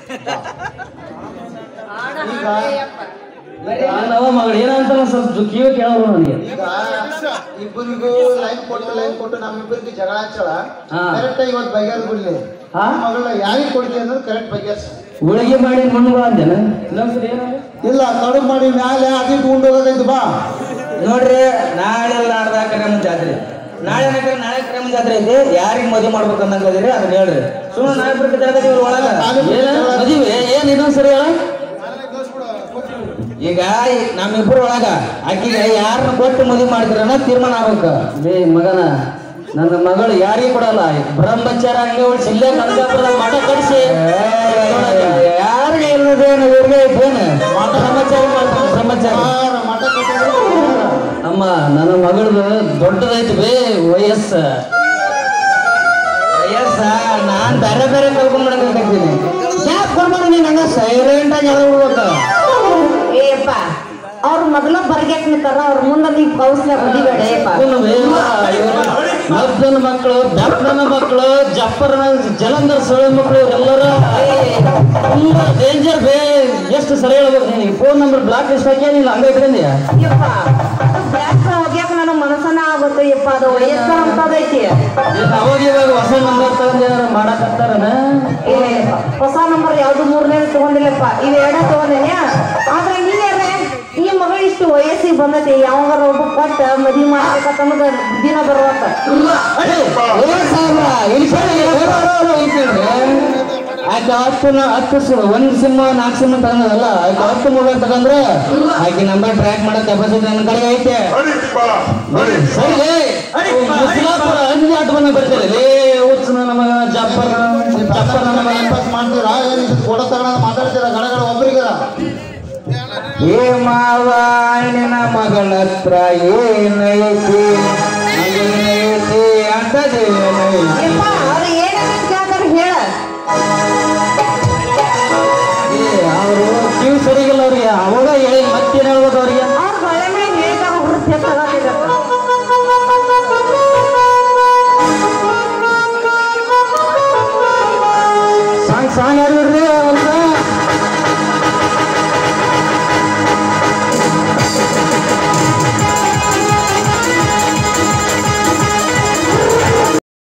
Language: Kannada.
ಈಗ ನವ ಮಗಳು ಏನಂತ ಸ್ವಲ್ಪ ಕಿವಿ ಕೇಳೋರು ನನಗೆ ಈಗ ಇಬ್ಬರಿಗೂ ಲೈನ್ ಕೊಟ್ಟು ಲೈನ್ ಕೊಟ್ಟು ನಮ್ಮಿಬ್ಬರಿಗೆ ಜಗಳ ಹಚ್ಚಳ ಹಾ. ಕರೆಕ್ಟ್ ಆಗಿ ಇವತ್ತು ಬಗೆಹರಿದು ಬಿಡ್ಲಿ ಹಾ? ಮಗಳನ್ನ ಯಾರಿಗೆ ಕೊಡ್ತೀವಿ ಅನ್ನೋದು ಕರೆಕ್ಟ್ ಬಗೆಹರಿಸ ಉಳಿಗೆ ಮಾಡಿ ಮಣ್ಣು ಅಂದೇನ ಇನ್ನೊಂದ್ಸರಿ ಏನಾಗ ಇಲ್ಲ ಕಡುಬು ಮಾಡಿ ಮ್ಯಾಲೆ ಅದಿ ತಗೊಂಡು ಹೋಗೈತಿ ಬಾ ನೋಡ್ರಿ ನಾಳೆ ನಾಡ್ದ ಕರೆಮ ಜಾತ್ರೆ ನಾಳೆ ನಕರ ನಾಳೆ ಕರೆಮ ಜಾತ್ರೆ ಐತಿ ಯಾರಿಗೆ ಮದುವೆ ಮಾಡ್ಬೇಕು ಅನ್ನಂಗ್ ಅದೀರಿ ಅದನ್ನ ಹೇಳ್ರಿ ಸುಮ್ಮನೆ ನಾಳೆ ಬಿಡ್ಬೇಕಾದ್ರೆ ಇವ್ರ ಒಳಗ ಏನ ಮದುವೆ ಏನ್ ಇನ್ನೊಂದ್ಸರಿ ಹೇಳ ಈಗ ಈ- ನಮ್ಮಿಬ್ರ ಒಳಗ ಆಕಿಗೆ ಯಾರನ್ನ ಕೊಟ್ಟು ಮದುವೆ ಮಾಡಿದ್ರನ್ನ ತೀರ್ಮಾನ ಆಗ್ಬೇಕು ಲೇ ಮಗನ ನನ್ನ ಮಗಳು ಯಾರಿಗೆ ಕೊಡಲ್ಲ ಬ್ರಹ್ಮಚಾರ ಹಂಗೆ ಉಳಿಸಿ ಇಲ್ಲೇ ಕನಕಾಪುರದ ಮಠ ಕಡಿಸಿ ಯಾರಿಗೆ ಇಲ್ಲದೇನು ಇವ್ರಿಗೆ ಐತೇನು ಬ್ರಹ್ಮಚಾರಿ ಮಾಡ್ತಾನೆ ಬ್ರಹ್ಮಚಾರಿ ಯಾರ ಮಠ ಕಟ್ಟಿದ್ರು ಅಮ್ಮ ನನ್ನ ಮಗಳದು ದೊಡ್ಡದೈತಿ ಬೇ ವಯಸ್ಸ ವಯಸ್ಸ ನಾನ್ ಬೇರೆ ಬೇರೆ ಕಲ್ಕೊಂಡ್ಬಿಡಂತೀನಿ ಯಾಕೆ ಬರ್ಬಾರ್ದು ನೀನ್ ಹಂಗ ಸೈಲೆಂಟ್ ಆಗಿ ಎಳ್ದು ಬಿಡ್ಬೇಕು ಏಪ್ಪ ಅವ್ರ ಮೊದಲ ಬರ್ಗ್ಯಾಕ್ ನಿಂತಾರ ಅವ್ರ ಮುಂದೆ ನೀವು ಕೌಸ್ಲ ಬದಿಬೇಡ ಏಪ್ಪ ಮದ್ದನ ಮಕ್ಕಳು ದಪ್ಪನ ಮಕ್ಕಳು ಜಪ್ಪರನ ಜಲಂಧರ ಸೊಳ್ಳೆ ಮಕ್ಕಳು ಇವರೆಲ್ಲರೂ ತುಂಬಾ ಡೇಂಜರ್ ಬೇ ಎಷ್ಟು ಸರಿ ಹೇಳ್ಬೇಕು ನೀನು ಫೋನ್ ನಂಬರ್ ಬ್ಲಾಕ್ ಲಿಸ್ಟ್ ಹಾಕಿ ನೀನು ಹಂಗೆ ಇಟ್ಕೊಂಡಿ ಯಪ್ಪ ಬ್ಯಾಕ್ ಹೋಗ್ಯಾಕ ನನ್ನ ಮನಸ್ಸನ ಆಗುತ್ತೆ ಯಪ್ಪ ಅದು ವಯಸ್ಸ ಅಂತದೈತಿ ಅವಾಗ ಇವಾಗ ಹೊಸ ನಂಬರ್ ತಗೊಂಡು ಏನಾರ ಮಾಡಕತ್ತಾರನ ಏ ಹೊಸ ನಂಬರ್ ಯಾವ್ದು ಮೂರನೇ ತಗೊಂಡಿಲ್ಲಪ್ಪ ಇವ್ ಎರಡ ತಗೊಂಡೇನೆ ಆದ್ರೆ ನೀನೇನೆ ಈ ಮಗಳು ಇಷ್ಟು ವಯಸ್ಸಿಗೆ ಬಂದೈತಿ ಯಾವಾಗಾರ ಒಬ್ಬ ಕೊಟ್ಟ ಮದ್ವಿ ಮಾಡ್ಬೇಕಂತ ಅನ್ನೋದು ದಿನ ಬರುವತ್ತ ಆಕೆ ಹತ್ತು ನ- ಹತ್ತು ಸ- ಒಂದ್ ಸಿಮ್ ನಾಲ್ಕು ಸಿಮ್ ತಗೊಂಡದಲ್ಲ ಆಕೆ ಹತ್ತು ಮೊಬೈಲ್ ತಗೊಂಡ್ರೆ ಆಕೆ ನಂಬರ್ ಟ್ರ್ಯಾಕ್ ಮಾಡೋ ಕೆಪಾಸಿಟಿ ನನ್ನ ಕಡೆ ಐತೆ ಸರಿ ಲೇ, ಮುಸ್ಲಾಪುರ ಅಂಜಿ ಆಟ ಬಂದ ಬರ್ತಾರೆ ಲೇ ಹುಚ್ಚ ನನ್ನ ಮಗ ಜಪ್ಪರ್ ಜಪ್ಪರ್ ನನ್ನ ಮಗ ಪಾಸ್ ಮಾಡ್ತೀರಾ ಏನು ಇಷ್ಟು ಫೋಟೋ ತಗೊಳ್ಳೋದು ಮಾತಾಡ್ತೀರಾ ಗಡಗಡ ಒಬ್ರಿಗರ ಏ ಮಾವ ನಿನ್ನ ಮಗಳ ಹತ್ರ ಏನೈತಿ ಏನೈತಿ ಅಂತದೇನೈತಿ